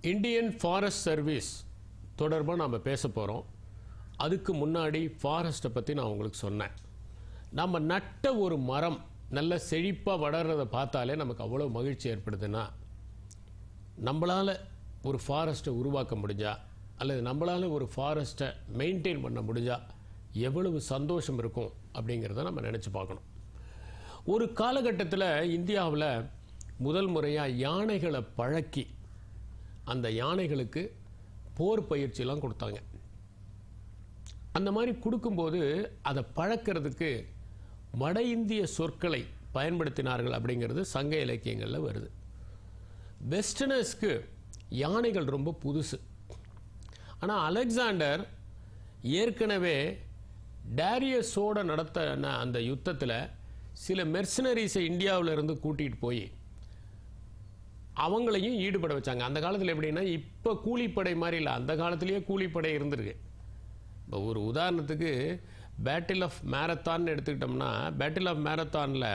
Indian forest service தொடர்பாக நாம் பேச போகிறோம் அதுக்கு முன்னாடி ஃபாரஸ்ட்டை பற்றி நான் உங்களுக்கு சொன்னேன் நம்ம நட்ட ஒரு மரம் நல்ல செழிப்பாக வளர்றதை பார்த்தாலே நமக்கு அவ்வளோ மகிழ்ச்சி ஏற்படுதுன்னா நம்மளால் ஒரு ஃபாரஸ்ட்டை உருவாக்க முடிஞ்சா அல்லது நம்மளால் ஒரு ஃபாரஸ்ட்டை மெயின்டைன் பண்ண முடிஞ்சா எவ்வளவு சந்தோஷம் இருக்கும் அப்படிங்கிறத நம்ம நினச்சி பார்க்கணும் ஒரு காலகட்டத்தில் இந்தியாவில் முதல் முறையாக யானைகளை பழக்கி அந்த யானைகளுக்கு போர் பயிற்சியெல்லாம் கொடுத்தாங்க அந்த மாதிரி கொடுக்கும்போது அதை பழக்கிறதுக்கு வட இந்திய சொற்களை பயன்படுத்தினார்கள் அப்படிங்கிறது சங்க இலக்கியங்களில் வருது வெஸ்டர்னர்ஸ்க்கு யானைகள் ரொம்ப புதுசு ஆனால் அலெக்சாண்டர் ஏற்கனவே டேரியஸோட நடத்தின அந்த யுத்தத்தில் சில மெர்சனரிஸை இந்தியாவில் இருந்து கூட்டிகிட்டு போய் அவங்களையும் ஈடுபட வச்சாங்க அந்த காலத்தில் எப்படின்னா இப்போ கூலிப்படை மாதிரி இல்லை அந்த காலத்திலேயே கூலிப்படை இருந்திருக்கு இப்போ ஒரு உதாரணத்துக்கு பேட்டில் ஆஃப் மேரத்தான் எடுத்துக்கிட்டோம்னா பேட்டில் ஆஃப் மேரத்தானில்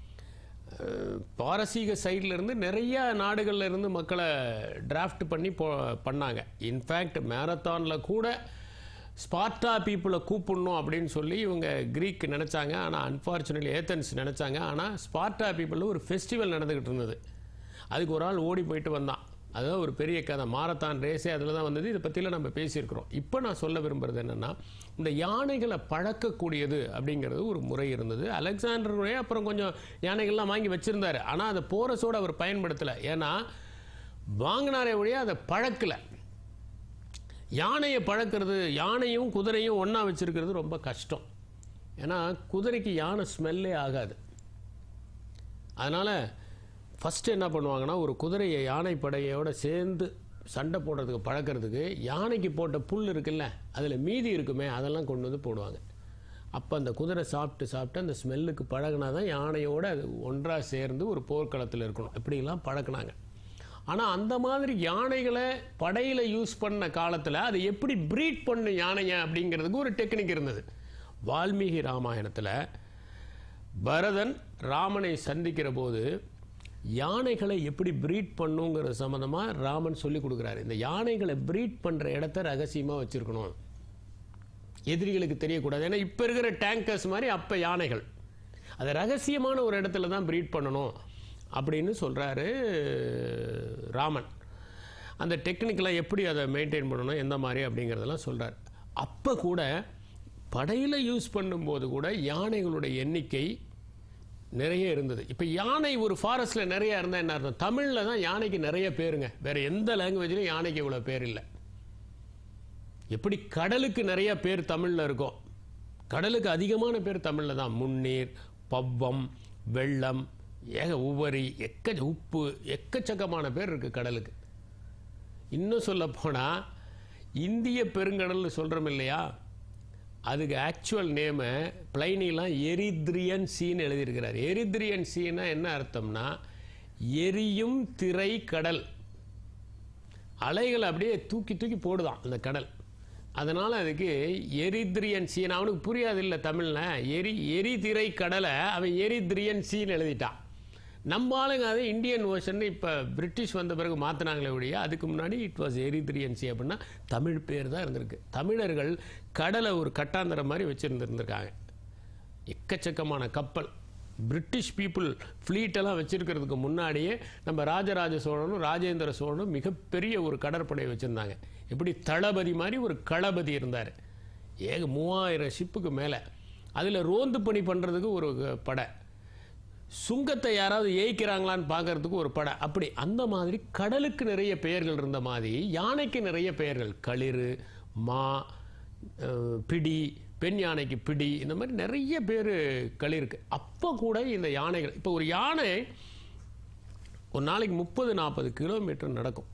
பாரசீக சைடில் இருந்து நிறைய நாடுகள்ல இருந்து மக்களை டிராஃப்ட் பண்ணி போ பண்ணாங்க இன்ஃபேக்ட் மேரத்தானில் கூட ஸ்பார்ட்டா பீப்புளை கூப்பிடணும் அப்படின்னு சொல்லி இவங்க கிரீக் நினச்சாங்க ஆனால் அன்ஃபார்ச்சுனேட்லி ஏத்தன்ஸ் நினச்சாங்க ஆனால் ஸ்பார்ட்டா பீப்புளில் ஒரு ஃபெஸ்டிவல் நடந்துக்கிட்டு இருந்தது அதுக்கு ஒரு ஆள் ஓடி போயிட்டு வந்தான் அதுதான் ஒரு பெரிய கதை மாரத்தான் ரேஸே அதில் தான் வந்தது இதை பற்றிலாம் நம்ம பேசியிருக்கிறோம் இப்போ நான் சொல்ல விரும்புகிறது என்னென்னா இந்த யானைகளை பழக்கக்கூடியது அப்படிங்கிறது ஒரு முறை இருந்தது அலெக்சாண்டருடைய அப்புறம் கொஞ்சம் யானைகள்லாம் வாங்கி வச்சுருந்தாரு ஆனால் அதை போரஸோடு அவர் பயன்படுத்தலை ஏன்னா வாங்கினாரே ஒழிய அதை பழக்கலை யானையை பழக்கிறது யானையும் குதிரையும் ஒன்றா வச்சுருக்கிறது ரொம்ப கஷ்டம் ஏன்னா குதிரைக்கு யானை ஸ்மெல்லே ஆகாது அதனால் ஃபஸ்ட்டு என்ன பண்ணுவாங்கன்னா ஒரு குதிரையை யானை படையோடு சேர்ந்து சண்டை போடுறதுக்கு பழக்கிறதுக்கு யானைக்கு போட்ட புல் இருக்குல்ல அதில் மீதி இருக்குமே அதெல்லாம் கொண்டு வந்து போடுவாங்க அப்போ அந்த குதிரை சாப்பிட்டு சாப்பிட்டு அந்த ஸ்மெல்லுக்கு பழகினா தான் யானையோடு அது ஒன்றாக சேர்ந்து ஒரு போர்க்களத்தில் இருக்கணும் இப்படிலாம் பழக்கினாங்க ஆனால் அந்த மாதிரி யானைகளை படையில் யூஸ் பண்ண காலத்தில் அதை எப்படி ப்ரீட் பண்ணும் யானையை அப்படிங்கிறதுக்கு ஒரு டெக்னிக் இருந்தது வால்மீகி ராமாயணத்தில் பரதன் ராமனை சந்திக்கிற போது யானைகளை எப்படி ப்ரீட் பண்ணுங்கிறது சம்மந்தமாக ராமன் சொல்லி கொடுக்குறாரு இந்த யானைகளை ப்ரீட் பண்ணுற இடத்த ரகசியமாக வச்சுருக்கணும் எதிரிகளுக்கு தெரியக்கூடாது ஏன்னா இப்போ இருக்கிற டேங்கர்ஸ் மாதிரி அப்போ யானைகள் அதை ரகசியமான ஒரு இடத்துல தான் ப்ரீட் பண்ணணும் அப்படின்னு சொல்கிறாரு ராமன் அந்த டெக்னிக்கெலாம் எப்படி அதை மெயின்டைன் பண்ணணும் எந்த மாதிரி அப்படிங்கிறதெல்லாம் சொல்கிறார் அப்போ கூட படையில் யூஸ் பண்ணும்போது கூட யானைகளுடைய எண்ணிக்கை நிறைய இருந்தது இப்போ யானை ஒரு ஃபாரஸ்ட்டில் நிறைய இருந்தால் என்ன அர்த்தம் தமிழில் தான் யானைக்கு நிறைய பேருங்க வேறு எந்த லாங்குவேஜ்லையும் யானைக்கு இவ்வளோ பேர் இல்லை எப்படி கடலுக்கு நிறைய பேர் தமிழில் இருக்கும் கடலுக்கு அதிகமான பேர் தமிழில் தான் முன்னீர் பவ்வம் வெள்ளம் ஏக உவரி எக்க உப்பு எக்கச்சக்கமான பேர் இருக்குது கடலுக்கு இன்னும் சொல்ல போனால் இந்திய பெருங்கடல்னு சொல்கிறோம் இல்லையா அதுக்கு ஆக்சுவல் நேமு பிளைனிலாம் எரித்ரியன் சீன்னு எழுதியிருக்கிறார் எரித்ரியன் சீனா என்ன அர்த்தம்னா எரியும் திரை கடல் அலைகள் அப்படியே தூக்கி தூக்கி போடுதான் அந்த கடல் அதனால் அதுக்கு எரித்ரியன் சீன் அவனுக்கு புரியாது இல்லை தமிழில் எரி எரிதிரை கடலை அவன் எரித்ரியன் சீன் எழுதிட்டான் நம்ம ஆளுங்க அது இந்தியன் ஓஷன் இப்போ பிரிட்டிஷ் வந்த பிறகு மாற்றினாங்களே ஒழிய அதுக்கு முன்னாடி இட் வாஸ் எரித்ரியன்சி அப்படின்னா தமிழ் பேர் தான் இருந்திருக்கு தமிழர்கள் கடலை ஒரு கட்டாந்தர மாதிரி வச்சுருந்துருந்துருக்காங்க எக்கச்சக்கமான கப்பல் பிரிட்டிஷ் பீப்புள் ஃப்ளீட்டெல்லாம் வச்சுருக்கிறதுக்கு முன்னாடியே நம்ம ராஜராஜ சோழனும் ராஜேந்திர சோழனும் மிகப்பெரிய ஒரு கடற்படையை வச்சுருந்தாங்க இப்படி தளபதி மாதிரி ஒரு களபதி இருந்தார் ஏக மூவாயிரம் ஷிப்புக்கு மேலே அதில் ரோந்து பணி பண்ணுறதுக்கு ஒரு படை சுங்கத்தை யாராவது ஏய்க்கிறாங்களான்னு பார்க்கறதுக்கு ஒரு படை அப்படி அந்த மாதிரி கடலுக்கு நிறைய பெயர்கள் இருந்த மாதிரி யானைக்கு நிறைய பெயர்கள் களிறு மா பிடி பெண் யானைக்கு பிடி இந்த மாதிரி நிறைய பேர் களிருக்கு அப்போ கூட இந்த யானைகள் இப்போ ஒரு யானை ஒரு நாளைக்கு முப்பது நாற்பது கிலோமீட்டர் நடக்கும்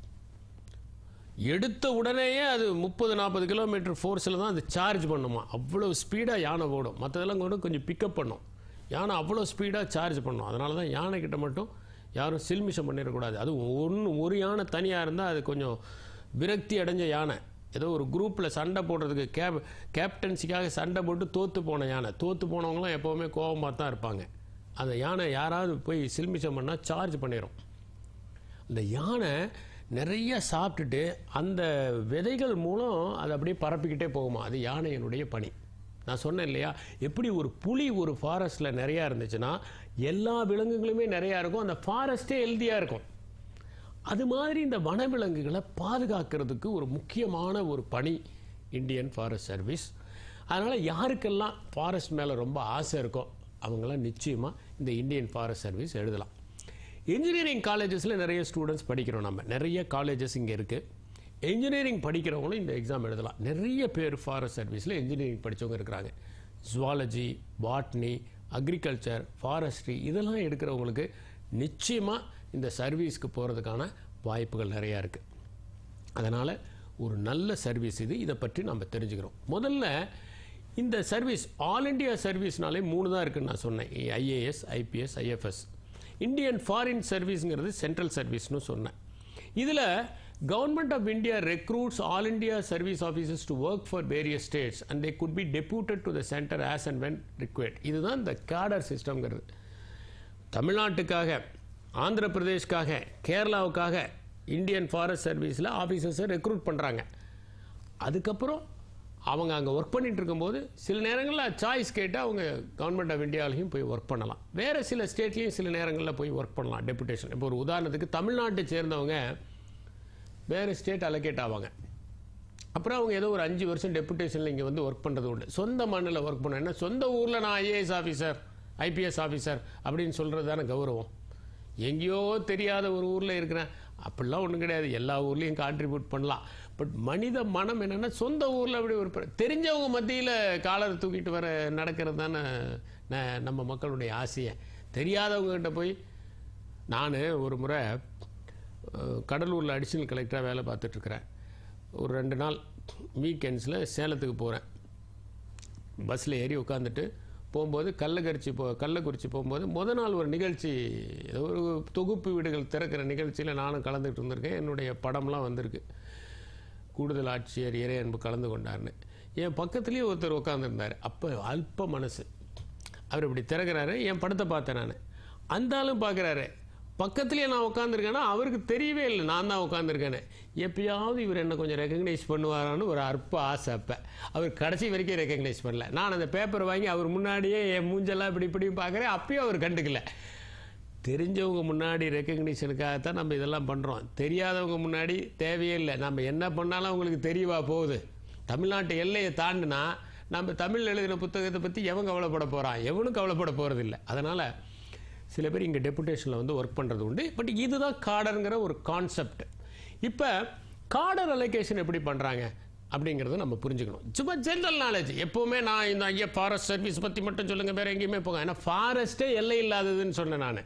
எடுத்த உடனேயே அது முப்பது நாற்பது கிலோமீட்டர் ஃபோர்ஸில் தான் அது சார்ஜ் பண்ணுமா அவ்வளோ ஸ்பீடாக யானை ஓடும் மற்றதெல்லாம் கூட கொஞ்சம் பிக்கப் பண்ணும் யானை அவ்வளோ ஸ்பீடாக சார்ஜ் பண்ணும் அதனால தான் யானை கிட்ட மட்டும் யாரும் சில்மிஷம் பண்ணிடக்கூடாது அது ஒன்று ஒரு யானை தனியாக இருந்தால் அது கொஞ்சம் விரக்தி அடைஞ்ச யானை ஏதோ ஒரு குரூப்பில் சண்டை போடுறதுக்கு கேப் கேப்டன்சிக்காக சண்டை போட்டு தோற்று போன யானை தோற்று போனவங்களாம் எப்போவுமே கோபமாக தான் இருப்பாங்க அந்த யானை யாராவது போய் சில்மிஷம் பண்ணால் சார்ஜ் பண்ணிடும் இந்த யானை நிறைய சாப்பிட்டுட்டு அந்த விதைகள் மூலம் அதை அப்படியே பரப்பிக்கிட்டே போகுமா அது யானையினுடைய பணி நான் சொன்னேன் இல்லையா எப்படி ஒரு புலி ஒரு ஃபாரஸ்ட்டில் நிறையா இருந்துச்சுன்னா எல்லா விலங்குகளுமே நிறையா இருக்கும் அந்த ஃபாரஸ்ட்டே ஹெல்த்தியாக இருக்கும் அது மாதிரி இந்த வனவிலங்குகளை பாதுகாக்கிறதுக்கு ஒரு முக்கியமான ஒரு பணி இந்தியன் ஃபாரஸ்ட் சர்வீஸ் அதனால் யாருக்கெல்லாம் ஃபாரஸ்ட் மேலே ரொம்ப ஆசை இருக்கோ அவங்களாம் நிச்சயமாக இந்த இந்தியன் ஃபாரஸ்ட் சர்வீஸ் எழுதலாம் இன்ஜினியரிங் காலேஜஸில் நிறைய ஸ்டூடெண்ட்ஸ் படிக்கிறோம் நம்ம நிறைய காலேஜஸ் இங்கே இருக்குது இன்ஜினியரிங் படிக்கிறவங்களும் இந்த எக்ஸாம் எழுதலாம் நிறைய பேர் ஃபாரஸ்ட் சர்வீஸில் இன்ஜினியரிங் படித்தவங்க இருக்கிறாங்க ஜுவாலஜி பாட்னி அக்ரிகல்ச்சர் ஃபாரஸ்ட்ரி இதெல்லாம் எடுக்கிறவங்களுக்கு நிச்சயமாக இந்த சர்வீஸ்க்கு போகிறதுக்கான வாய்ப்புகள் நிறையா இருக்குது அதனால் ஒரு நல்ல சர்வீஸ் இது இதை பற்றி நம்ம தெரிஞ்சுக்கிறோம் முதல்ல இந்த சர்வீஸ் ஆல் இண்டியா சர்வீஸ்னாலே மூணு தான் இருக்குன்னு நான் சொன்னேன் IAS IPS IFS Indian foreign சர்வீஸுங்கிறது சென்ட்ரல் சர்வீஸ்னு சொன்னேன் இதில் government of India recruits all India service officers to work for various states and they could be deputed to the centre as and when required இதுதான் இந்த cadre சிஸ்டம்ங்கிறது தமிழ்நாட்டுக்காக ஆந்திர பிரதேஷ்காக கேரளாவுக்காக இந்தியன் ஃபாரஸ்ட் சர்வீஸில் ஆஃபீஸர்ஸை ரெக்ரூட் பண்ணுறாங்க அதுக்கப்புறம் அவங்க அங்கே ஒர்க் பண்ணிட்டு இருக்கும்போது சில நேரங்களில் சாய்ஸ் கேட்டு அவங்க கவர்மெண்ட் ஆஃப் இந்தியாவிலையும் போய் ஒர்க் பண்ணலாம் வேறு சில ஸ்டேட்லேயும் சில நேரங்களில் போய் ஒர்க் பண்ணலாம் டெபுடேஷன் இப்போ ஒரு உதாரணத்துக்கு தமிழ்நாட்டை சேர்ந்தவங்க வேறு ஸ்டேட் அலோகேட் ஆவாங்க அப்புறம் அவங்க ஏதோ ஒரு அஞ்சு வருஷம் டெபுடேஷனில் இங்கே வந்து ஒர்க் பண்ணுறது உண்டு சொந்த மண்ணில் ஒர்க் பண்ண என்ன சொந்த ஊரில் நான் ஐஏஎஸ் ஆஃபீஸர் ஐபிஎஸ் ஆஃபீஸர் அப்படின்னு சொல்கிறது தானே கௌரவம் எங்கேயோ தெரியாத ஒரு ஊரில் இருக்கிறேன் அப்படிலாம் ஒன்றும் கிடையாது எல்லா ஊர்லேயும் கான்ட்ரிபியூட் பண்ணலாம் பட் மனித மனம் என்னென்னா சொந்த ஊரில் அப்படி ஒரு பிர- தெரிஞ்சவங்க மத்தியில் காலர் தூக்கிட்டு வர நடக்கிறது தானே ந- நம்ம மக்களுடைய ஆசையை தெரியாதவங்ககிட்ட போய் நான் ஒரு முறை அஹ், கடலூரில் அடிஷனல் கலெக்டராக வேலை பார்த்துட்ருக்குறேன் ஒரு ரெண்டு நாள் வீக்கெண்ட்ஸில் சேலத்துக்கு போகிறேன் பஸ்ஸில் ஏறி உட்காந்துட்டு போகும்போது கள்ளக்குறிச்சி போ கள்ளக்குறிச்சி போகும்போது முத நாள் ஒரு நிகழ்ச்சி ஏதோ ஒரு தொகுப்பு வீடுகள் திறக்கிற நிகழ்ச்சியில் நானும் கலந்துக்கிட்டு இருந்திருக்கேன் என்னுடைய படம்லாம் வந்திருக்கு கூடுதல் ஆட்சியர் இறை அன்பு கலந்து கொண்டார்னு என் பக்கத்துலேயே ஒருத்தர் உட்காந்துருந்தார் அப்போ அல்ப மனசு அவர் இப்படி திறக்கிறாரு என் படத்தை பார்த்தேன் நான் அந்த ஆளும் பார்க்குறாரு பக்கத்துலேயே நான் உட்காந்துருக்கேன்னா அவருக்கு தெரியவே இல்லை நான் தான் உட்காந்துருக்கேன்னு எப்பயாவது இவர் என்ன கொஞ்சம் ரெக்கக்னைஸ் பண்ணுவாரான்னு ஒரு அற்ப ஆசை அப்போ அவர் கடைசி வரைக்கும் ரெக்கக்னைஸ் பண்ணல நான் அந்த பேப்பர் வாங்கி அவர் முன்னாடியே என் மூஞ்செல்லாம் இப்படி இப்படி பார்க்குறேன் அப்பயும் அவர் கண்டுக்கல தெரிஞ்சவங்க முன்னாடி ரெக்கக்னிஷனுக்காகத்தான் நம்ம இதெல்லாம் பண்ணுறோம் தெரியாதவங்க முன்னாடி தேவையே இல்லை நம்ம என்ன பண்ணாலும் அவங்களுக்கு தெரியவா போகுது தமிழ்நாட்டு எல்லையை தாண்டினா நம்ம தமிழ் எழுதின புத்தகத்தை பற்றி எவன் கவலைப்பட போகிறான் எவனும் கவலைப்பட போகிறதில்ல அதனால் சில பேர் இங்கே டெபுடேஷனில் வந்து ஒர்க் பண்ணுறது உண்டு பட் இதுதான் காடருங்கிற ஒரு கான்செப்ட் இப்போ காடர் அலோகேஷன் எப்படி பண்ணுறாங்க அப்படிங்கிறத நம்ம புரிஞ்சுக்கணும் சும்மா ஜென்ரல் நாலேஜ் எப்போவுமே நான் இந்த ஐயா ஃபாரஸ்ட் சர்வீஸ் பற்றி மட்டும் சொல்லுங்கள் வேறு எங்கேயுமே போங்க ஏன்னா ஃபாரஸ்ட்டே எல்லை இல்லாததுன்னு சொன்னேன் நான்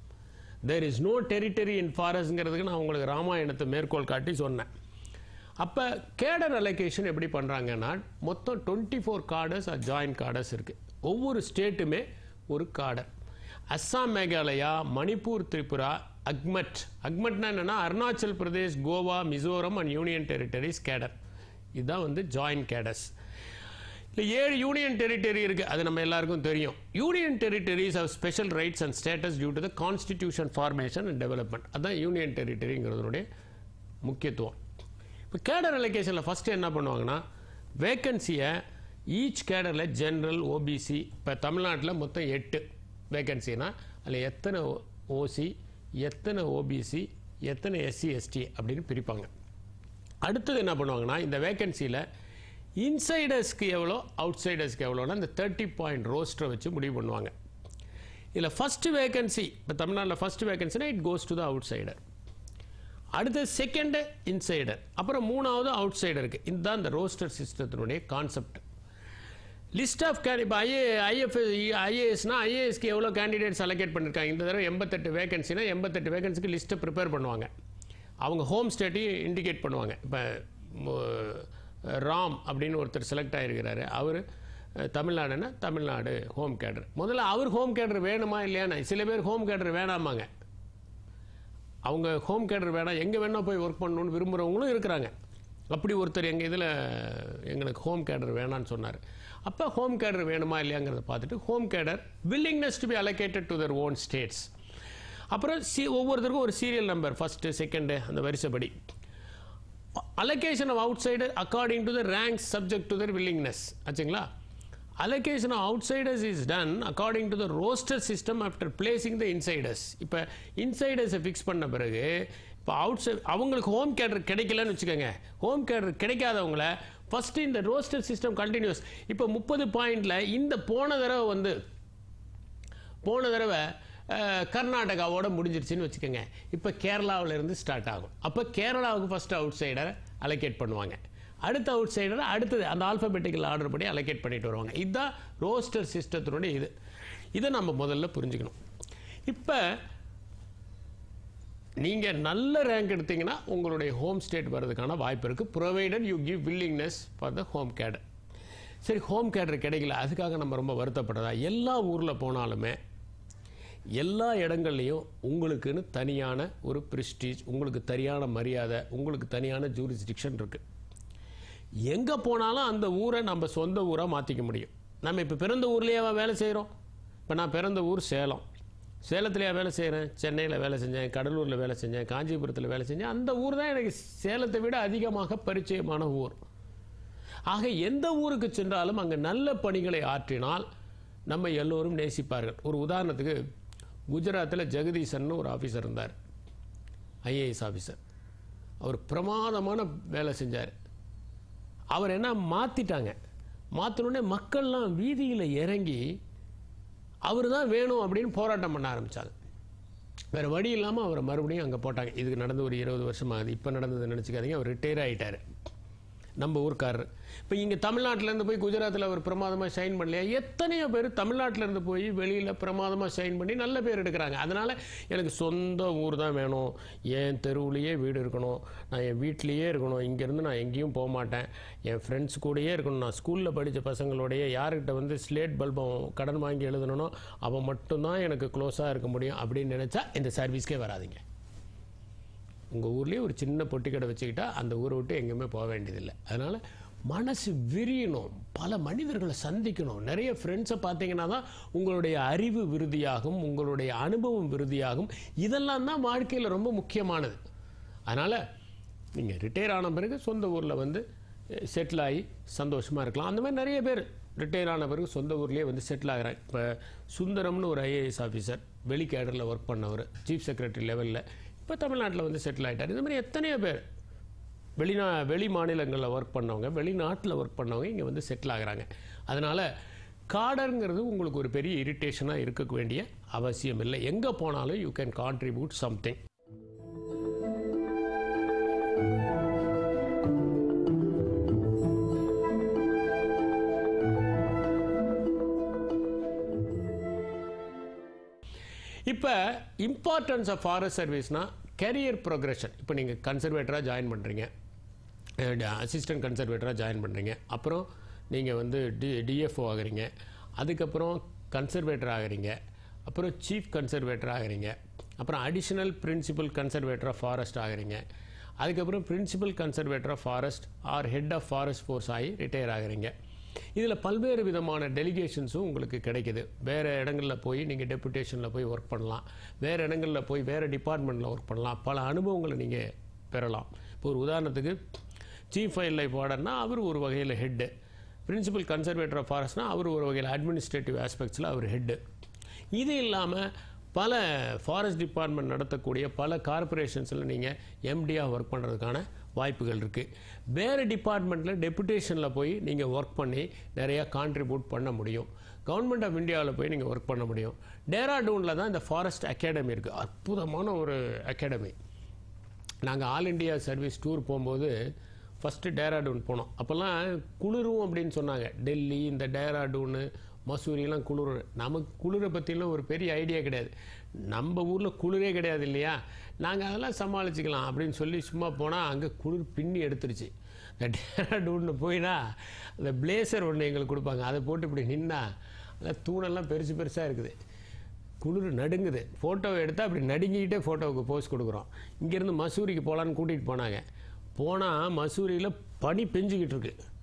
there is no territory in ஃபாரஸ்ட்ங்கிறதுக்கு நான் உங்களுக்கு ராமாயணத்தை மேற்கோள் காட்டி சொன்னேன் அப்போ கேடர் அலோகேஷன் எப்படி பண்ணுறாங்கன்னா மொத்தம் twenty four cadres are joint cadres இருக்குது ஒவ்வொரு ஸ்டேட்டுமே ஒரு கார்டர் அஸ்ஸாம் மேகாலயா மணிப்பூர் திரிபுரா அக்மட் அக்மட்னா என்னென்னா Arunachal Pradesh Goa Mizoram and union territories cadre இதுதான் வந்து ஜாயின்ட் கேடர்ஸ் இல்லை ஏழு யூனியன் டெரிட்டரி இருக்குது அது நம்ம எல்லாருக்கும் தெரியும் union territories have special rights and status due to the constitution formation and development அதான் யூனியன் டெரிட்டரிங்கிறதுனுடைய முக்கியத்துவம் இப்போ கேடர் அலோகேஷனில் ஃபஸ்ட்டு என்ன பண்ணுவாங்கன்னா வேக்கன்சியை ஈச் கேடரில் ஜென்ரல் ஓபிசி இப்போ தமிழ்நாட்டில் மொத்தம் எட்டு வேக்கன்சினா அதில் எத்தனை ஓசி எத்தனை ஓபிசி எத்தனை எஸ்சி எஸ்டி அப்படின்னு பிரிப்பாங்க அடுத்தது என்ன பண்ணுவாங்கன்னா இந்த வேக்கன்சியில் இன்சைடர்ஸ்க்கு எவ்வளோ அவுட் சைடர்ஸ்க்கு எவ்வளோனா இந்த தேர்ட்டி பாயிண்ட் ரோஸ்டரை வச்சு முடிவு பண்ணுவாங்க இதில் ஃபஸ்ட்டு வேகன்சி இப்போ தமிழ்நாட்டில் ஃபஸ்ட் வேகன்சினா it goes to the outsider அடுத்து செகண்டு இன்சைடர் அப்புறம் மூணாவது அவுட் சைடருக்கு இதுதான் இந்த ரோஸ்டர் சிஸ்டத்தினுடைய கான்செப்ட் லிஸ்ட் ஆஃப் கேன் இப்போ ஐஏ ஐஎஃப் ஐஏஎஸ்னா ஐஏஎஸ்க்கு எவ்வளோ கேண்டிடேட்ஸ் அலோகேட் பண்ணியிருக்காங்க இந்த தடவை எண்பத்தெட்டு வேகன்சினா எண்பத்தெட்டு வேகன்சிக்கு லிஸ்ட்டை ப்ரிப்பேர் பண்ணுவாங்க அவங்க ஹோம் ஸ்டேட்டையும் இண்டிகேட் பண்ணுவாங்க இப்போ ராம் அப்படின்னு ஒருத்தர் செலக்ட் ஆகிருக்கிறாரு அவர் தமிழ்நாடுன்னா தமிழ்நாடு ஹோம் கேடர் முதல்ல அவர் ஹோம் கேடர் வேணுமா இல்லையான்னு சில பேர் ஹோம் கேடர் வேணாமாங்க அவங்க ஹோம் கேடர் வேணாம் எங்கே வேணால் போய் ஒர்க் பண்ணணும்னு விரும்புகிறவங்களும் இருக்கிறாங்க அப்படி ஒருத்தர் எங்கள் இதில் எங்களுக்கு ஹோம் கேடர் வேணான்னு சொன்னார் அப்போ ஹோம் கேடர் வேணுமா இல்லையாங்கிறத பார்த்துட்டு home cadre willingness to be allocated to their own states அப்புறம் சி ஒவ்வொருத்தருக்கும் ஒரு சீரியல் நம்பர் ஃபஸ்ட்டு செகண்டு அந்த வரிசைப்படி allocation of outsider according to the ranks subject to their willingness ஆச்சுங்களா allocation of outsiders is done according to the roster system after placing the insiders இப்போ இன்சைடர்ஸை fix பண்ண பிறகு இப்போ அவுட் சைட் அவங்களுக்கு home cadre கிடைக்கலன்னு வச்சுக்கோங்க ஹோம் கேடர் கிடைக்காதவங்கள first இந்த ரோஸ்டர் சிஸ்டம் கண்டினியூஸ் இப்போ முப்பது பாயிண்டில் இந்த போன தடவை வந்து போன தடவை அஹ், கர்நாடகாவோட முடிஞ்சிருச்சுன்னு வச்சுக்கோங்க இப்போ கேரளாவுல இருந்து ஸ்டார்ட் ஆகும் அப்போ கேரளாவுக்கு ஃபஸ்ட்டு அவுட் சைடரை அலோகேட் பண்ணுவாங்க அடுத்த அவுட் சைடரை அடுத்தது அந்த ஆல்ஃபபெட்டிக்கல் ஆர்டர் படி அலோகேட் பண்ணிட்டு வருவாங்க இதுதான் ரோஸ்டர் சிஸ்டத்தினுடைய இது இதை நம்ம முதல்ல புரிஞ்சுக்கணும் இப்போ நீங்கள் நல்ல ரேங்க் எடுத்தீங்கன்னா உங்களுடைய ஹோம் ஸ்டேட் வர்றதுக்கான வாய்ப்பு இருக்குது provided you give willingness for the home cadre சரி ஹோம் கேடர் கிடைக்கல அதுக்காக நம்ம ரொம்ப வருத்தப்படுறதா எல்லா ஊரில் போனாலுமே எல்லா இடங்கள்லையும் உங்களுக்குன்னு தனியான ஒரு ப்ரிஸ்டீஜ் உங்களுக்கு தனியான மரியாதை உங்களுக்கு தனியான ஜூரிஸ்டிக்ஷன் இருக்குது எங்கே போனாலும் அந்த ஊரை நம்ம சொந்த ஊராக மாற்றிக்க முடியும் நம்ம இப்போ பிறந்த ஊர்லேயே வேலை செய்கிறோம் இப்போ நான் பிறந்த ஊர் சேலம் சேலத்துலையா வேலை செய்கிறேன் சென்னையில் வேலை செஞ்சேன் கடலூரில் வேலை செஞ்சேன் காஞ்சிபுரத்தில் வேலை செஞ்சேன் அந்த ஊர் தான் எனக்கு சேலத்தை விட அதிகமாக பரிச்சயமான ஊர் ஆக எந்த ஊருக்கு சென்றாலும் அங்கே நல்ல பணிகளை ஆற்றினால் நம்ம எல்லோரும் நேசிப்பார்கள் ஒரு உதாரணத்துக்கு குஜராத்தில் ஜெகதீசன் ஒரு ஆஃபீஸர் இருந்தார் ஐஏஎஸ் ஆஃபீஸர் அவர் பிரமாதமான வேலை செஞ்சார் அவர் என்ன மாற்றிட்டாங்க மாற்றினோடனே மக்கள்லாம் வீதியில் இறங்கி அவர் தான் வேணும் அப்படின்னு போராட்டம் பண்ண ஆரம்பித்தாங்க வேறு வழி இல்லாமல் அவரை மறுபடியும் அங்கே போட்டாங்க இதுக்கு நடந்து ஒரு இருபது வருஷம் ஆகுது இப்போ நடந்தது நினச்சிக்காதீங்க அவர் ரிட்டையர் ஆகிட்டார் நம்ம ஊர்க்காரர் இப்போ இங்கே தமிழ்நாட்டிலேருந்து போய் குஜராத்தில் அவர் பிரமாதமாக ஷைன் பண்ணலையா எத்தனையோ பேர் தமிழ்நாட்டிலேருந்து போய் வெளியில் பிரமாதமாக ஷைன் பண்ணி நல்ல பேர் எடுக்கிறாங்க அதனால் எனக்கு சொந்த ஊர் தான் வேணும் என் தெருவுலேயே வீடு இருக்கணும் நான் என் வீட்லேயே இருக்கணும் இங்கேருந்து நான் எங்கேயும் போக மாட்டேன் என் ஃப்ரெண்ட்ஸ் கூடயே இருக்கணும் நான் ஸ்கூலில் படித்த பசங்களோடைய யார்கிட்ட வந்து ஸ்லேட் பல்பம் கடன் வாங்கி எழுதணும்னோ அவன் மட்டும்தான் எனக்கு க்ளோஸாக இருக்க முடியும் அப்படின்னு நினச்சா இந்த சர்வீஸ்க்கே வராதீங்க உங்கள் ஊர்லேயே ஒரு சின்ன பொட்டி கடை வச்சுக்கிட்டா அந்த ஊரை விட்டு எங்கேயுமே போக வேண்டியதில்லை அதனால் மனசு விரியணும் பல மனிதர்களை சந்திக்கணும் நிறைய ஃப்ரெண்ட்ஸை பார்த்தீங்கன்னா தான் உங்களுடைய அறிவு விருதியாகும் உங்களுடைய அனுபவம் விருதியாகும் இதெல்லாம் தான் வாழ்க்கையில் ரொம்ப முக்கியமானது அதனால் நீங்கள் ரிட்டையர் ஆன பிறகு சொந்த ஊரில் வந்து செட்டில் ஆகி சந்தோஷமாக இருக்கலாம் அந்த மாதிரி நிறைய பேர் ரிட்டையர் ஆன பிறகு சொந்த ஊர்லேயே வந்து செட்டில் ஆகிறாங்க இப்போ சுந்தரம்னு ஒரு ஐஏஎஸ் ஆஃபீஸர் வெளி கேடரில் ஒர்க் பண்ணவர் சீஃப் செக்ரட்டரி லெவலில் இப்போ தமிழ்நாட்டில் வந்து செட்டில் ஆகிட்டார் இந்த மாதிரி எத்தனையோ பேர் வெளிநா வெளி மாநிலங்களில் ஒர்க் பண்ணவங்க வெளிநாட்டில் ஒர்க் பண்ணவங்க இங்கே வந்து செட்டில் ஆகுறாங்க அதனால் காடருங்கிறது உங்களுக்கு ஒரு பெரிய இரிட்டேஷனாக இருக்க வேண்டிய அவசியம் இல்லை எங்கே போனாலும் யூ கேன் கான்ட்ரிபியூட் சம்திங் இப்போ இம்பார்ட்டன்ஸ் ஆஃப் ஃபாரஸ்ட் சர்வீஸ்னால் கெரியர் ப்ரோக்ரஷன் இப்போ நீங்கள் கன்சர்வேட்டராக ஜாயின் பண்ணுறீங்க அசிஸ்டன்ட் கன்சர்வேட்டராக ஜாயின் பண்ணுறீங்க அப்புறம் நீங்கள் வந்து டி டிஎஃப்ஓ ஆகுறீங்க அதுக்கப்புறம் கன்சர்வேட்டர் ஆகுறீங்க அப்புறம் சீஃப் கன்சர்வேட்டர் ஆகுறீங்க அப்புறம் additional principal conservator of forest ஆகுறீங்க அதுக்கப்புறம் principal conservator of forest or head of forest force ஆகி ரிட்டையர் ஆகுறீங்க இதில் பல்வேறு விதமான டெலிகேஷன்ஸும் உங்களுக்கு கிடைக்குது வேறு இடங்களில் போய் நீங்கள் டெபுட்டேஷனில் போய் ஒர்க் பண்ணலாம் வேறு இடங்களில் போய் வேறு டிபார்ட்மெண்ட்டில் ஒர்க் பண்ணலாம் பல அனுபவங்களை நீங்கள் பெறலாம் இப்போ ஒரு உதாரணத்துக்கு சீஃப் வைல்ட் லைஃப் வார்டன்னா அவர் ஒரு வகையில் ஹெட்டு பிரின்சிபல் கன்சர்வேட்டர் ஆஃப் ஃபாரஸ்ட்னா அவர் ஒரு வகையில் அட்மினிஸ்ட்ரேட்டிவ் ஆஸ்பெக்ட்ஸில் அவர் ஹெட்டு இது இல்லாமல் பல ஃபாரஸ்ட் டிபார்ட்மெண்ட் நடத்தக்கூடிய பல கார்பரேஷன்ஸில் நீங்கள் எம்டியாக ஒர்க் பண்ணுறதுக்கான வாய்ப்புகள் இருக்குது வேறு டிபார்ட்மெண்ட்டில் டெபுட்டேஷனில் போய் நீங்கள் ஒர்க் பண்ணி நிறையா கான்ட்ரிபியூட் பண்ண முடியும் கவர்மெண்ட் ஆஃப் இந்தியாவில் போய் நீங்கள் ஒர்க் பண்ண முடியும் டேராடூனில் தான் இந்த ஃபாரஸ்ட் அகாடமி இருக்குது அற்புதமான ஒரு அகாடமி நாங்கள் ஆல் இண்டியா சர்வீஸ் டூர் போகும்போது ஃபஸ்ட்டு டேராடூன் போனோம் அப்போல்லாம் குளிரும் அப்படின்னு சொன்னாங்க டெல்லி இந்த டேராடூனு மசூரிலாம் குளிர் நமக்கு குளிரை பற்றிலாம் ஒரு பெரிய ஐடியா கிடையாது நம்ம ஊரில் குளிரே கிடையாது இல்லையா நாங்கள் அதெல்லாம் சமாளிச்சுக்கலாம் அப்படின்னு சொல்லி சும்மா போனால் அங்கே குளிர் பின்னி எடுத்துருச்சு இந்த டேராடூன்னு போயினா அந்த பிளேசர் ஒன்று எங்களுக்கு கொடுப்பாங்க அதை போட்டு இப்படி நின்னா அந்த தூணெல்லாம் பெருசு பெருசாக இருக்குது குளிர் நடுங்குது ஃபோட்டோவை எடுத்தால் அப்படி நடுங்கிக்கிட்டே ஃபோட்டோவுக்கு போஸ் கொடுக்குறோம் இங்கேருந்து மசூரிக்கு போகலான்னு கூட்டிகிட்டு போனாங்க போனால் மசூரியில் பனி பெஞ்சிக்கிட்டு இருக்கு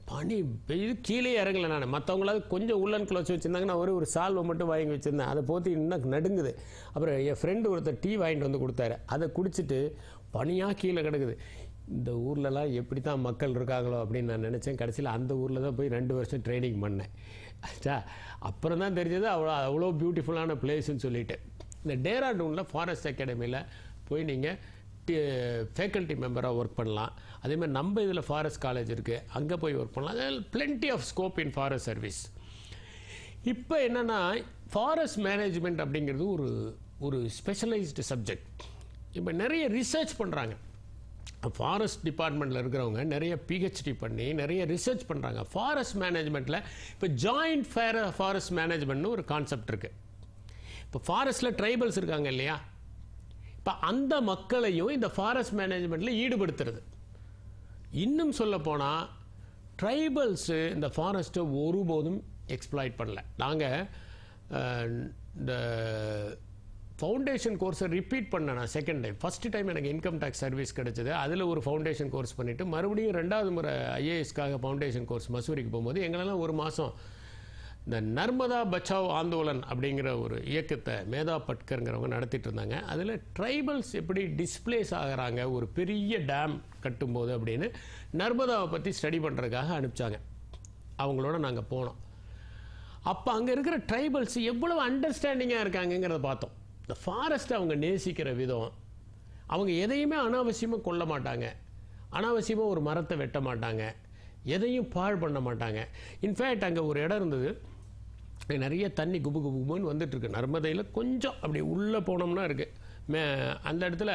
பனி பெய்யுது கீழே இறங்கல நான் மற்றவங்களாவது கொஞ்சம் உள்ளன் க்ளோஸ் வச்சுருந்தாங்க நான் ஒரே ஒரு சால்வை மட்டும் வாங்கி வச்சுருந்தேன் அதை போத்தி இன்னும் நடுங்குது அப்புறம் என் ஃப்ரெண்டு ஒருத்தர் டீ வாங்கிட்டு வந்து கொடுத்தாரு அதை குடிச்சிட்டு பனியாக கீழே கிடக்குது இந்த ஊர்லலாம் எப்படி தான் மக்கள் இருக்காங்களோ அப்படின்னு நான் நினச்சேன் கடைசியில் அந்த ஊரில் தான் போய் ரெண்டு வருஷம் ட்ரைனிங் பண்ணேன் ஆச்சா அப்புறம் தான் தெரிஞ்சது அவ்வளோ அவ்வளோ பியூட்டிஃபுல்லான பிளேஸ்ன்னு சொல்லிட்டு இந்த டேராடூனில் ஃபாரஸ்ட் அகாடமியில் போய் நீங்கள் ஃபேக்கல்ட்டி மெம்பராக ஒர்க் பண்ணலாம் அதே மாதிரி நம்ம இதில் ஃபாரஸ்ட் காலேஜ் இருக்குது அங்கே போய் ஒர்க் பண்ணலாம் அதில் plenty of scope in forest service இப்போ என்னென்னா ஃபாரஸ்ட் மேனேஜ்மெண்ட் அப்படிங்கிறது ஒரு ஒரு ஸ்பெஷலைஸ்டு சப்ஜெக்ட் இப்போ நிறைய ரிசர்ச் பண்ணுறாங்க ஃபாரஸ்ட் டிபார்ட்மெண்ட்டில் இருக்கிறவங்க நிறைய பிஹெச்டி பண்ணி நிறைய ரிசர்ச் பண்ணுறாங்க ஃபாரஸ்ட் மேனேஜ்மெண்ட்டில் இப்போ ஜாயிண்ட் ஃபேர ஃபாரஸ்ட் மேனேஜ்மெண்ட்னு ஒரு கான்செப்ட் இருக்குது இப்போ ஃபாரஸ்ட்டில் ட்ரைபல்ஸ் இருக்காங்க இல்லையா இப்போ அந்த மக்களையும் இந்த ஃபாரஸ்ட் மேனேஜ்மெண்ட்டில் ஈடுபடுத்துறது இன்னும் சொல்ல போனால் ட்ரைபல்ஸு இந்த ஃபாரஸ்ட்டை ஒருபோதும் எக்ஸ்ப்ளாய்ட் பண்ணல நாங்கள் இந்த ஃபவுண்டேஷன் கோர்ஸை ரிப்பீட் பண்ணேன் நான் செகண்ட் டைம் ஃபஸ்ட்டு டைம் எனக்கு இன்கம் டேக்ஸ் சர்வீஸ் கிடைச்சது அதில் ஒரு ஃபவுண்டேஷன் கோர்ஸ் பண்ணிவிட்டு மறுபடியும் ரெண்டாவது முறை ஐஏஎஸ்க்காக ஃபவுண்டேஷன் கோர்ஸ் மசூரிக்கு போகும்போது எங்களெல்லாம் ஒரு மாதம் இந்த நர்மதா பச்சாவ் ஆந்தோலன் அப்படிங்கிற ஒரு இயக்கத்தை மேதா பட்கருங்கிறவங்க நடத்திட்டு இருந்தாங்க அதில் ட்ரைபல்ஸ் எப்படி டிஸ்பிளேஸ் ஆகுறாங்க ஒரு பெரிய டேம் கட்டும்போது அப்படின்னு நர்மதாவை பற்றி ஸ்டடி பண்ணுறதுக்காக அனுப்பிச்சாங்க அவங்களோட நாங்கள் போனோம் அப்போ அங்கே இருக்கிற ட்ரைபல்ஸ் எவ்வளவு அண்டர்ஸ்டாண்டிங்காக இருக்காங்கங்கிறத பார்த்தோம் இந்த ஃபாரஸ்ட்டை அவங்க நேசிக்கிற விதம் அவங்க எதையுமே அனாவசியமாக கொல்ல மாட்டாங்க அனாவசியமாக ஒரு மரத்தை வெட்ட மாட்டாங்க எதையும் பாழ் பண்ண மாட்டாங்க இன்ஃபேக்ட் அங்கே ஒரு இடம் இருந்தது அங்க நிறைய தண்ணி குபு குபு குபுன்னு வந்துட்டுருக்கு நர்மதையில் கொஞ்சம் அப்படி உள்ளே போனோம்னா இருக்குது மே அந்த இடத்துல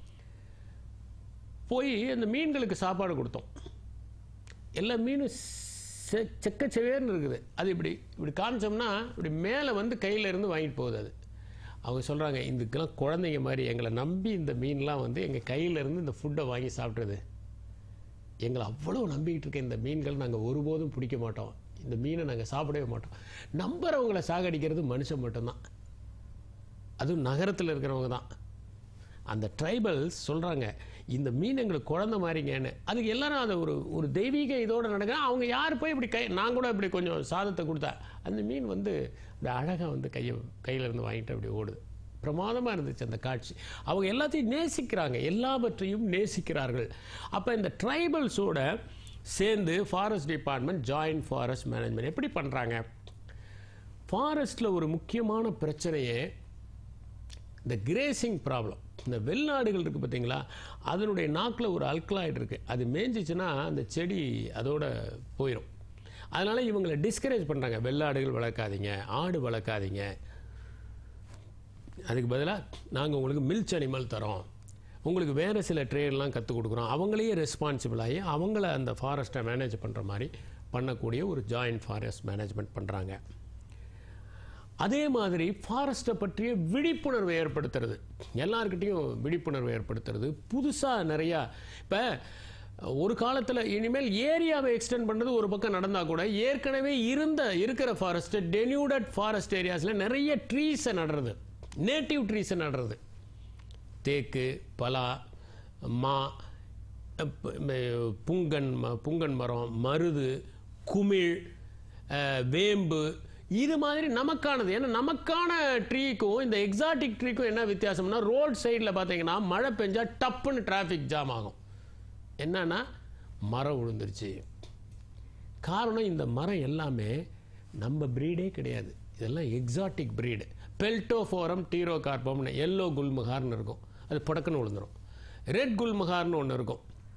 போய் அந்த மீன்களுக்கு சாப்பாடு கொடுத்தோம் எல்லா மீனும் செ செக்க செவேர்னு இருக்குது அது இப்படி இப்படி காமிச்சோம்னா இப்படி மேலே வந்து கையில இருந்து வாங்கிட்டு போகுது அது அவங்க சொல்கிறாங்க இதுக்கெல்லாம் குழந்தைங்க மாதிரி எங்களை நம்பி இந்த மீன்லாம் வந்து எங்கள் கையில இருந்து இந்த ஃபுட்டை வாங்கி சாப்பிட்றது எங்களை அவ்வளோ நம்பிக்கிட்டு இருக்க இந்த மீன்கள் நாங்கள் ஒருபோதும் பிடிக்க மாட்டோம் இந்த மீனை நாங்கள் சாப்பிடவே மாட்டோம் நம்புறவங்களை சாகடிக்கிறது மனுஷன் மட்டும்தான் அதுவும் நகரத்தில் இருக்கிறவங்க தான் அந்த ட்ரைபல்ஸ் சொல்கிறாங்க இந்த மீன் எங்களுக்கு குழந்த மாதிரிங்கன்னு அதுக்கு எல்லாரும் அதை ஒரு ஒரு தெய்வீக இதோட நடக்க அவங்க யார் போய் இப்படி கை நான் கூட இப்படி கொஞ்சம் சாதத்தை கொடுத்தா அந்த மீன் வந்து இப்படி அழகாக வந்து கையை கையில இருந்து வாங்கிட்டு அப்படி ஓடுது பிரமாதமாக இருந்துச்சு அந்த காட்சி அவங்க எல்லாத்தையும் நேசிக்கிறாங்க எல்லாவற்றையும் நேசிக்கிறார்கள் அப்போ இந்த ட்ரைபல்ஸோட சேர்ந்து forest department joint forest management எப்படி பண்ணுறாங்க ஃபாரஸ்ட்டில் ஒரு முக்கியமான பிரச்சனையே இந்த கிரேசிங் ப்ராப்ளம் இந்த வெள்நாடுகள் இருக்குது பார்த்தீங்களா அதனுடைய நாக்கில் ஒரு அல்கலாய்டு இருக்குது அது மேய்ஞ்சிச்சுன்னா அந்த செடி அதோட போயிடும் அதனால் இவங்களை டிஸ்கரேஜ் பண்ணுறாங்க வெள்ளாடுகள் வளர்க்காதீங்க ஆடு வளர்க்காதீங்க அதுக்கு பதிலாக நாங்கள் உங்களுக்கு மில்ச் அனிமல் தரோம் உங்களுக்கு வேறு சில ட்ரேட்லாம் கற்றுக் கொடுக்குறோம் அவங்களையே ரெஸ்பான்சிபிள் ஆகி அவங்கள அந்த ஃபாரஸ்ட்டை மேனேஜ் பண்ணுற மாதிரி பண்ணக்கூடிய ஒரு ஜாயிண்ட் ஃபாரஸ்ட் மேனேஜ்மெண்ட் பண்ணுறாங்க அதே மாதிரி ஃபாரஸ்ட்டை பற்றிய விழிப்புணர்வு ஏற்படுத்துறது எல்லாருக்கிட்டையும் விழிப்புணர்வு ஏற்படுத்துறது புதுசாக நிறையா இப்போ ஒரு காலத்தில் இனிமேல் ஏரியாவை எக்ஸ்டெண்ட் பண்ணுறது ஒரு பக்கம் நடந்தால் கூட ஏற்கனவே இருந்த இருக்கிற ஃபாரஸ்ட்டு டெனியூடட் ஃபாரஸ்ட் ஏரியாஸில் நிறைய ட்ரீஸை நடுறது நேட்டிவ் ட்ரீஸை நடுறது தேக்கு பலா மா ப- ம- புங்கன் ம- புங்கன் மரம் மருது குமிழ் அஹ், வேம்பு இது மாதிரி நமக்கானது ஏன்னா நமக்கான ட்ரீக்கும் இந்த எக்ஸாட்டிக் ட்ரீக்கும் என்ன வித்தியாசம்னா ரோட் சைடில் பார்த்தீங்கன்னா மழை பெஞ்சா டப்புன்னு டிராஃபிக் ஜாம் ஆகும் என்னன்னா மரம் விழுந்துருச்சு காரணம் இந்த மரம் எல்லாமே நம்ம பிரீடே கிடையாது இதெல்லாம் எக்ஸாட்டிக் பிரீடு பெல்டோஃபோரம் டீரோ கார்பம்னு எல்லோ குல்முகார்னு இருக்கும் அது படக்குன்னு விழுந்துரும் ரெட் குல்முகார்னு ஒன்று இருக்கும்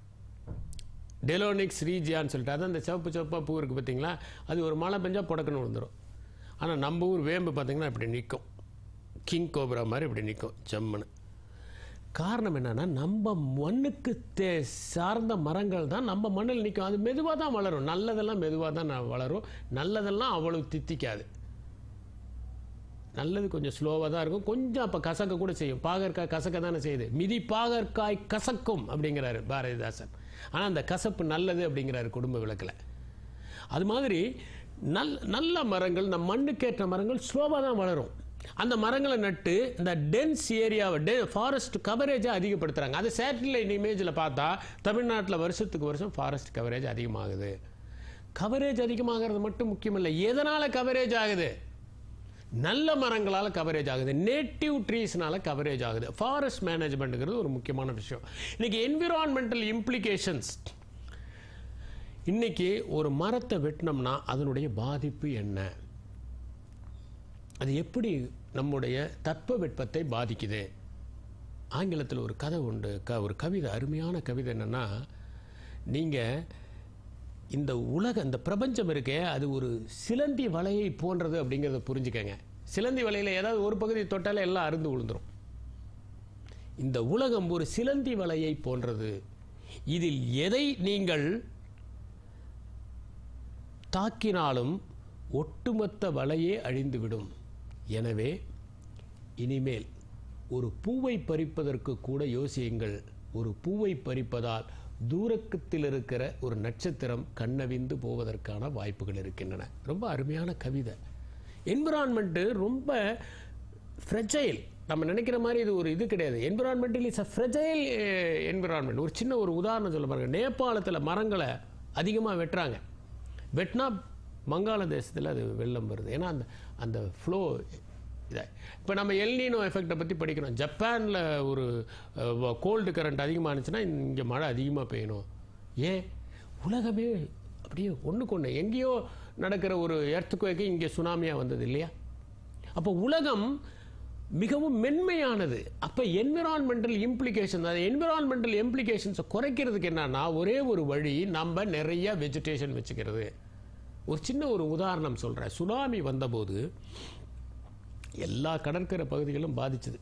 டெலோனிக்ஸ் ரீஜியான்னு சொல்லிட்டு அதான் அந்த சிவப்பு சிவப்பாக பூ இருக்குது பார்த்தீங்களா அது ஒரு மழை பெஞ்சால் புடக்குன்னு விழுந்துரும் ஆனால் நம்ம ஊர் வேம்பு பார்த்தீங்கன்னா இப்படி நிற்கும் கிங் கோப்ரா மாதிரி இப்படி நிற்கும் ஜம்முன்னு காரணம் என்னன்னா நம்ம மண்ணுக்கு தே சார்ந்த மரங்கள் தான் நம்ம மண்ணில் நிற்கும் அது மெதுவாக தான் வளரும் நல்லதெல்லாம் மெதுவாக தான் நான் வளரும் நல்லதெல்லாம் அவ்வளவு தித்திக்காது நல்லது கொஞ்சம் ஸ்லோவாக தான் இருக்கும் கொஞ்சம் அப்போ கசக்க கூட செய்யும் பாகற்காய் கசக்க தானே செய்யுது மிதி பாகற்காய் கசக்கும் அப்படிங்கிறாரு பாரதிதாசன் ஆனால் அந்த கசப்பு நல்லது அப்படிங்கிறாரு குடும்ப விளக்கில் அது மாதிரி நல் நல்ல மரங்கள் இந்த மண்ணுக்கேற்ற மரங்கள் ஸ்லோவாக தான் வளரும் அந்த மரங்களை நட்டு இந்த டென்ஸ் ஏரியாவை டெ ஃபாரஸ்ட் கவரேஜை அதிகப்படுத்துகிறாங்க அது சேட்டலைட் இமேஜில் பார்த்தா தமிழ்நாட்டில் வருஷத்துக்கு வருஷம் ஃபாரஸ்ட் கவரேஜ் அதிகமாகுது கவரேஜ் அதிகமாகிறது மட்டும் முக்கியமில்லை எதனால் கவரேஜ் ஆகுது நல்ல மரங்களால் கவரேஜ் ஆகுது நேட்டிவ் ட்ரீஸ்னால கவரேஜ் ஆகுது ஃபாரஸ்ட் மேனேஜ்மெண்ட்டுங்கிறது ஒரு முக்கியமான விஷயம் இன்னைக்கு என்விரான்மெண்டல் இம்ப்ளிகேஷன்ஸ் இன்னைக்கு ஒரு மரத்தை வெட்டினோம்னா அதனுடைய பாதிப்பு என்ன அது எப்படி நம்முடைய தட்பவெப்பத்தை பாதிக்குது ஆங்கிலத்தில் ஒரு கதை உண்டு க ஒரு கவிதை அருமையான கவிதை என்னென்னா நீங்கள் இந்த உலக இந்த பிரபஞ்சம் இருக்கே அது ஒரு சிலந்தி வலையை போன்றது அப்படிங்கிறத புரிஞ்சுக்கங்க சிலந்தி வலையில் ஏதாவது ஒரு பகுதி தொட்டாலே எல்லாம் அருந்து விழுந்துரும் இந்த உலகம் ஒரு சிலந்தி வலையை போன்றது இதில் எதை நீங்கள் தாக்கினாலும் ஒட்டுமொத்த வலையே அழிந்துவிடும் எனவே இனிமேல் ஒரு பூவை பறிப்பதற்கு கூட யோசியுங்கள் ஒரு பூவை பறிப்பதால் தூரக்கத்தில் இருக்கிற ஒரு நட்சத்திரம் கண்ணவிந்து போவதற்கான வாய்ப்புகள் இருக்கின்றன ரொம்ப அருமையான கவிதை என்விரான்மெண்ட்டு ரொம்ப ஃப்ரெஜைல் நம்ம நினைக்கிற மாதிரி இது ஒரு இது கிடையாது environmental is a fragile environment ஒரு சின்ன ஒரு உதாரணம் சொல்ல பாருங்க நேபாளத்தில் மரங்களை அதிகமாக வெட்டுறாங்க வெட்டினா வங்காளதேசத்தில் அது வெள்ளம் வருது ஏன்னா அந்த அந்த ஃப்ளோ இதை இப்போ நம்ம எல்னினோ எஃபெக்டை பற்றி படிக்கிறோம் ஜப்பானில் ஒரு கோல்டு கரண்ட் அதிகமாக இருந்துச்சுன்னா இங்கே மழை அதிகமாக பெய்யணும் ஏன் உலகமே அப்படியே ஒன்றுக்கு ஒன்று எங்கேயோ நடக்கிற ஒரு எர்த்துக்குவேக்கு இங்கே சுனாமியாக வந்தது இல்லையா அப்போ உலகம் மிகவும் மென்மையானது அப்போ என்விரான்மெண்டல் இம்ப்ளிகேஷன் அது என்விரான்மெண்டல் இம்ப்ளிகேஷன்ஸை குறைக்கிறதுக்கு என்னன்னா ஒரே ஒரு வழி நம்ம நிறைய வெஜிடேஷன் வச்சுக்கிறது ஒரு சின்ன ஒரு உதாரணம் சொல்கிறேன் சுனாமி வந்தபோது எல்லா கடற்கரை பகுதிகளும் பாதிச்சது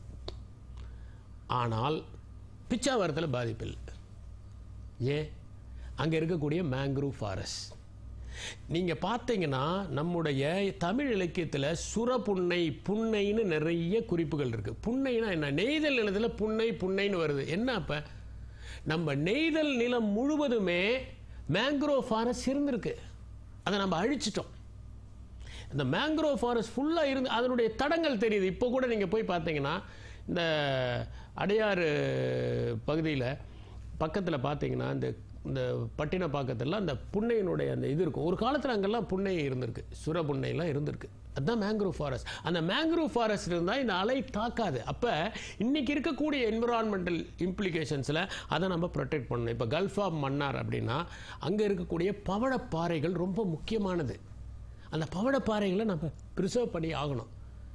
ஆனால் பிச்சாவரத்தில் பாதிப்பில்லை ஏன் அங்கே இருக்கக்கூடிய மேங்க்ரூவ் ஃபாரஸ்ட் நீங்கள் பார்த்தீங்கன்னா நம்முடைய தமிழ் இலக்கியத்தில் சுரப்புன்னை புன்னைன்னு நிறைய குறிப்புகள் இருக்குது புன்னைனா என்ன நெய்தல் நிலத்தில் புன்னை புன்னைன்னு வருது என்ன அப்போ நம்ம நெய்தல் நிலம் முழுவதுமே மேங்க்ரோவ் ஃபாரஸ்ட் இருந்திருக்கு அதை நம்ம அழிச்சிட்டோம் இந்த மேங்க்ரோவ் ஃபாரஸ்ட் ஃபுல்லாக இருந்து அதனுடைய தடங்கள் தெரியுது இப்போ கூட நீங்கள் போய் பார்த்தீங்கன்னா இந்த அடையாறு பகுதியில் பக்கத்தில் பார்த்தீங்கன்னா இந்த இந்த பட்டினப்பாக்கத்தில் அந்த புன்னையினுடைய அந்த இது இருக்கும் ஒரு காலத்தில் அங்கெல்லாம் புன்னை இருந்திருக்கு சுர புன்னையெல்லாம் இருந்திருக்கு அதுதான் மேங்க்ரோவ் ஃபாரஸ்ட் அந்த மேங்க்ரோவ் ஃபாரஸ்ட் இருந்தால் இந்த அலை தாக்காது அப்போ இன்னைக்கு இருக்கக்கூடிய என்விரான்மெண்டல் இம்ப்ளிகேஷன்ஸில் அதை நம்ம ப்ரொடெக்ட் பண்ணணும் இப்போ கல்ஃப் ஆஃப் மன்னார் அப்படின்னா அங்கே இருக்கக்கூடிய பவழப்பாறைகள் ரொம்ப முக்கியமானது அந்த பவழப்பாறைகளை நம்ம ப்ரிசர்வ் பண்ணி ஆகணும்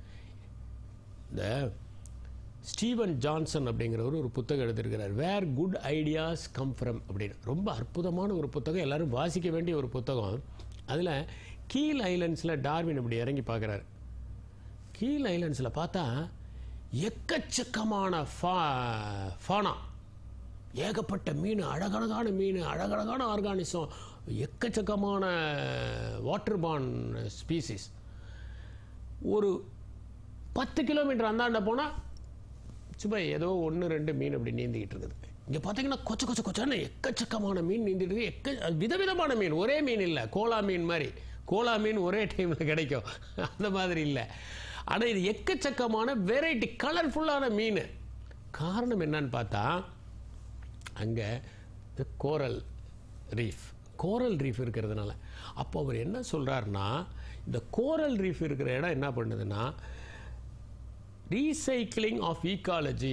இந்த ஸ்டீவன் ஜான்சன் அப்படிங்கிறவர் ஒரு புத்தகம் எழுதியிருக்கிறார் where good ideas come from அப்படின்னு ரொம்ப அற்புதமான ஒரு புத்தகம் எல்லாரும் வாசிக்க வேண்டிய ஒரு புத்தகம் அதில் கீல் ஐலண்ட்ஸில் டார்வின் இப்படி இறங்கி பார்க்குறாரு கீல் ஐலண்ட்ஸில் பார்த்தா எக்கச்சக்கமான ஃபா ஃபானா ஏகப்பட்ட மீன் அழகழகான மீன் அழகழகான ஆர்கானிசம் எக்கச்சக்கமான வாட்டர் பான் ஸ்பீசிஸ் ஒரு பத்து கிலோமீட்டர் அந்தாண்ட போனால் சும்மா ஏதோ ஒன்று ரெண்டு மீன் அப்படி நீந்திக்கிட்டு இருக்குது இங்கே பார்த்தீங்கன்னா கொச்ச கொச்ச கொச்சான எக்கச்சக்கமான மீன் நீந்திட்டு இருக்கு எக்க அது விதவிதமான மீன் ஒரே மீன் இல்லை கோலா மீன் மாதிரி கோலா மீன் ஒரே டைமில் கிடைக்கும் அந்த மாதிரி இல்லை ஆனால் இது எக்கச்சக்கமான வெரைட்டி கலர்ஃபுல்லான மீன் காரணம் என்னன்னு பார்த்தா அங்கே கோரல் ரீஃப் கோரல் ரீஃப் இருக்கிறதுனால அப்போ அவர் என்ன சொல்கிறாருன்னா இந்த கோரல் ரீஃப் இருக்கிற இடம் என்ன பண்ணுதுன்னா ரீசைக்கிளிங் ஆஃப் ஈக்காலஜி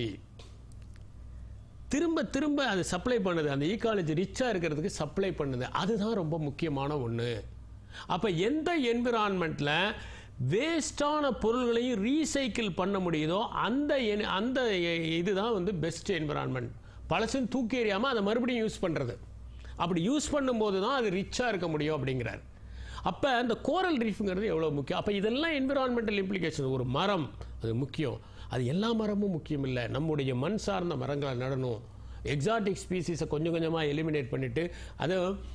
திரும்ப திரும்ப அது சப்ளை பண்ணுது அந்த ஈக்காலஜி ரிச்சாக இருக்கிறதுக்கு சப்ளை பண்ணுது அதுதான் ரொம்ப முக்கியமான ஒன்று அப்போ எந்த என்விரான்மெண்ட்டில் வேஸ்டான பொருள்களையும் ரீசைக்கிள் பண்ண முடியுதோ அந்த en- அந்த இதுதான் வந்து பெஸ்ட் என்விரான்மெண்ட் பழசுன்னு தூக்கி எறியாமல் அதை மறுபடியும் யூஸ் பண்ணுறது அப்படி யூஸ் பண்ணும்போது தான் அது ரிச்சாக இருக்க முடியும் அப்படிங்கிறார் அப்போ அந்த கோரல் ரீஃப்ங்கிறது எவ்வளோ முக்கியம் அப்போ இதெல்லாம் என்விரான்மெண்டல் இம்ப்ளிகேஷன் ஒரு மரம் அது முக்கியம் அது எல்லா மரமும் முக்கியம் இல்லை நம்முடைய மண் சார்ந்த மரங்களை நடணும் எக்ஸாட்டிக் ஸ்பீசிஸை கொஞ்சம் கொஞ்சமாக எலிமினேட் பண்ணிவிட்டு அதை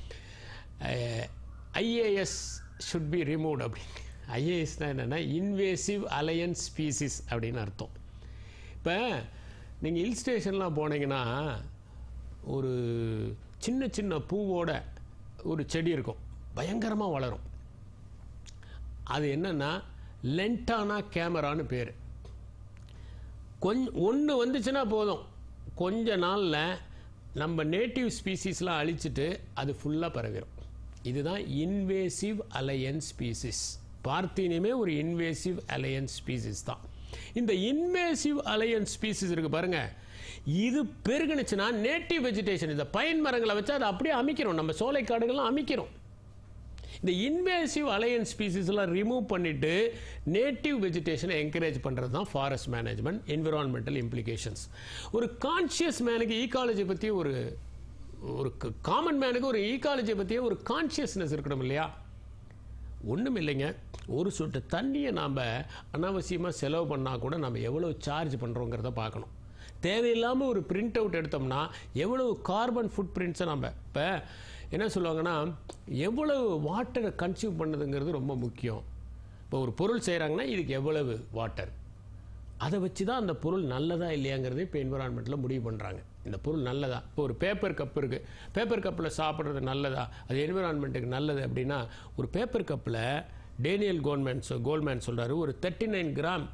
ஐஏஎஸ் ஷுட் பி ரிமூவ்ட் அப்படின்னு ஐஏஎஸ்னால் என்னென்னா இன்வேசிவ் அலையன்ஸ் ஸ்பீசிஸ் அப்படின்னு அர்த்தம் இப்போ நீங்கள் ஹில் ஸ்டேஷன்லாம் போனீங்கன்னா ஒரு சின்ன சின்ன பூவோட ஒரு செடி இருக்கும் பயங்கரமாக வளரும் அது என்னன்னா லென்டானா கேமரான்னு பேர் கொஞ்சம் ஒன்று வந்துச்சுன்னா போதும் கொஞ்ச நாளில் நம்ம நேட்டிவ் ஸ்பீசிஸ்லாம் அழிச்சிட்டு அது ஃபுல்லாக பரவிடும் இதுதான் இன்வேசிவ் அலையன்ஸ் ஸ்பீசிஸ் பார்த்தீனியுமே ஒரு இன்வேசிவ் அலையன்ஸ் ஸ்பீசிஸ் தான் இந்த இன்வேசிவ் அலையன்ஸ் ஸ்பீசிஸ் இருக்கு பாருங்க இது பெருகுனுச்சுன்னா நேட்டிவ் வெஜிடேஷன் இந்த பைன் மரங்களை வச்சு அதை அப்படியே அமைக்கிறோம் நம்ம சோலை காடுகள்லாம் அமைக்கிறோம் இந்த இன்வேசிவ் அலையன்ஸ் ஸ்பீசிஸ்லாம் ரிமூவ் பண்ணிட்டு நேட்டிவ் வெஜிடேஷனை என்கரேஜ் பண்ணுறது தான் ஃபாரஸ்ட் மேனேஜ்மெண்ட் என்விரான்மெண்டல் இம்ப்ளிகேஷன்ஸ் ஒரு கான்ஷியஸ் மேனுக்கு ஈகாலஜி பற்றி ஒரு ஒரு காமன் மேனுக்கு ஒரு ஈகாலஜியை பற்றியே ஒரு கான்ஷியஸ்னஸ் இருக்கணும் இல்லையா ஒன்றும் இல்லைங்க ஒரு சொட்டு தண்ணியை நாம் அனாவசியமாக செலவு பண்ணால் கூட நம்ம எவ்வளோ சார்ஜ் பண்ணுறோங்கிறத பார்க்கணும் தேவையில்லாமல் ஒரு பிரிண்ட் அவுட் எடுத்தோம்னா எவ்வளவு கார்பன் ஃபுட் பிரிண்ட்ஸை நம்ம இப்போ என்ன சொல்லுவாங்கன்னா எவ்வளவு வாட்டரை கன்சியூம் பண்ணுதுங்கிறது ரொம்ப முக்கியம் இப்போ ஒரு பொருள் செய்கிறாங்கன்னா இதுக்கு எவ்வளவு வாட்டர் அதை வச்சு தான் அந்த பொருள் நல்லதா இல்லையாங்கிறது இப்போ என்விரான்மெண்ட்டில் முடிவு பண்ணுறாங்க இந்த பொருள் நல்லதா இப்போ ஒரு பேப்பர் கப் இருக்குது பேப்பர் கப்பில் சாப்பிட்றது நல்லதா அது என்விரான்மெண்ட்டுக்கு நல்லது அப்படின்னா ஒரு பேப்பர் கப்பில் டேனியல் கோல்மேன் சொ கோல்மேன் சொல்கிறாரு ஒரு தேர்ட்டி நைன் கிராம்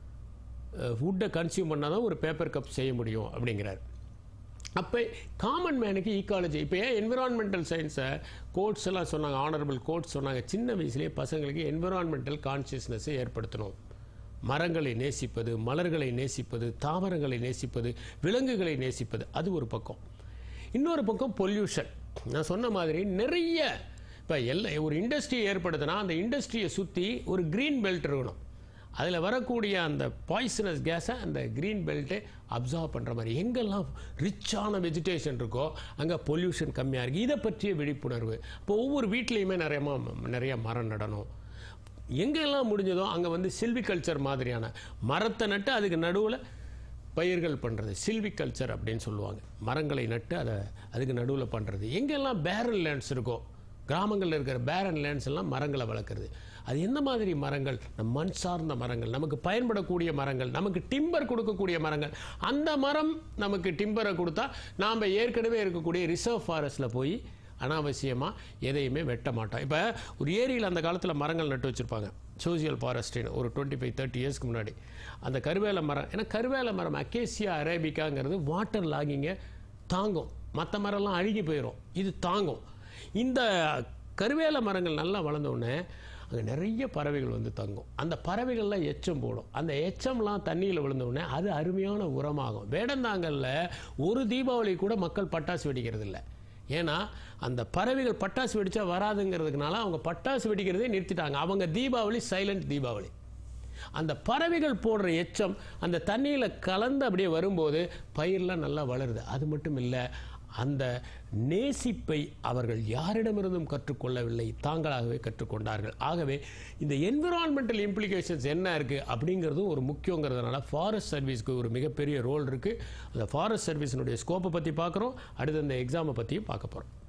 ஃபுட்டை கன்சியூம் பண்ணால் தான் ஒரு பேப்பர் கப் செய்ய முடியும் அப்படிங்கிறார் அப்போ காமன் மேனுக்கு ஈக்காலஜி இப்போ ஏன் என்விரான்மெண்டல் சயின்ஸை கோட்ஸ் எல்லாம் சொன்னாங்க ஆனரபிள் கோட்ஸ் சொன்னாங்க சின்ன வயசுலேயே பசங்களுக்கு என்விரான்மெண்டல் கான்சியஸ்னஸை ஏற்படுத்தணும் மரங்களை நேசிப்பது மலர்களை நேசிப்பது தாவரங்களை நேசிப்பது விலங்குகளை நேசிப்பது அது ஒரு பக்கம் இன்னொரு பக்கம் பொல்யூஷன் நான் சொன்ன மாதிரி நிறைய இப்போ எல்லா ஒரு இண்டஸ்ட்ரி ஏற்படுத்தினா அந்த இண்டஸ்ட்ரியை சுற்றி ஒரு க்ரீன் பெல்ட் இருக்கணும் அதில் வரக்கூடிய அந்த பாய்சனஸ் கேஸை அந்த க்ரீன் பெல்ட்டை அப்சர்வ் பண்ணுற மாதிரி எங்கெல்லாம் ரிச்சான வெஜிடேஷன் இருக்கோ அங்கே பொல்யூஷன் கம்மியாக இருக்குது இதை பற்றிய விழிப்புணர்வு இப்போ ஒவ்வொரு வீட்லேயுமே நிறைய ம- நிறைய மரம் நடணும் எங்கெல்லாம் முடிஞ்சதோ அங்கே வந்து சில்விகல்ச்சர் மாதிரியான மரத்தை நட்டு அதுக்கு நடுவில் பயிர்கள் பண்ணுறது சில்விகல்ச்சர் அப்படின்னு சொல்லுவாங்க மரங்களை நட்டு அதை அதுக்கு நடுவில் பண்ணுறது எங்கெல்லாம் பேரன் லேண்ட்ஸ் இருக்கோ கிராமங்களில் இருக்கிற பேரன் லேண்ட்ஸ் எல்லாம் மரங்களை வளர்க்குறது அது எந்த மாதிரி மரங்கள் நம் மண் சார்ந்த மரங்கள் நமக்கு பயன்படக்கூடிய மரங்கள் நமக்கு டிம்பர் கொடுக்கக்கூடிய மரங்கள் அந்த மரம் நமக்கு டிம்பரை கொடுத்தா நாம் ஏற்கனவே இருக்கக்கூடிய ரிசர்வ் ஃபாரஸ்ட்டில் போய் அனாவசியமாக எதையுமே வெட்ட மாட்டோம் இப்போ ஒரு ஏரியில் அந்த காலத்தில் மரங்கள் நட்டு வச்சுருப்பாங்க சோசியல் ஃபாரஸ்ட்னு ஒரு டுவெண்ட்டி ஃபைவ் தேர்ட்டி இயர்ஸ்க்கு முன்னாடி அந்த கருவேல மரம் ஏன்னா கருவேல மரம் அக்கேசியா அரேபிக்காங்கிறது வாட்டர் லாகிங்கை தாங்கும் மற்ற மரம்லாம் அழுகி போயிடும் இது தாங்கும் இந்த கருவேல மரங்கள் நல்லா வளர்ந்த உடனே அங்கே நிறைய பறவைகள் வந்து தங்கும் அந்த பறவைகள்லாம் எச்சம் போடும் அந்த எச்சம்லாம் தண்ணியில் விழுந்த உடனே அது அருமையான உரமாகும் வேடந்தாங்கல்ல ஒரு தீபாவளி கூட மக்கள் பட்டாசு வெடிக்கிறது இல்லை ஏன்னா அந்த பறவைகள் பட்டாசு வெடிச்சா வராதுங்கிறதுனால அவங்க பட்டாசு வெடிக்கிறதே நிறுத்திட்டாங்க அவங்க தீபாவளி சைலண்ட் தீபாவளி அந்த பறவைகள் போடுற எச்சம் அந்த தண்ணியில் கலந்து அப்படியே வரும்போது பயிரெலாம் நல்லா வளருது அது மட்டும் இல்லை அந்த நேசிப்பை அவர்கள் யாரிடமிருந்தும் கற்றுக்கொள்ளவில்லை தாங்களாகவே கற்றுக்கொண்டார்கள் ஆகவே இந்த என்விரான்மெண்டல் இம்ப்ளிகேஷன்ஸ் என்ன இருக்குது அப்படிங்கிறதும் ஒரு முக்கியங்கிறதுனால ஃபாரஸ்ட் சர்வீஸ்க்கு ஒரு மிகப்பெரிய ரோல் இருக்குது அந்த ஃபாரஸ்ட் சர்வீஸினுடைய ஸ்கோப்பை பற்றி பார்க்குறோம் அடுத்து அந்த எக்ஸாமை பற்றியும் பார்க்க போகிறோம்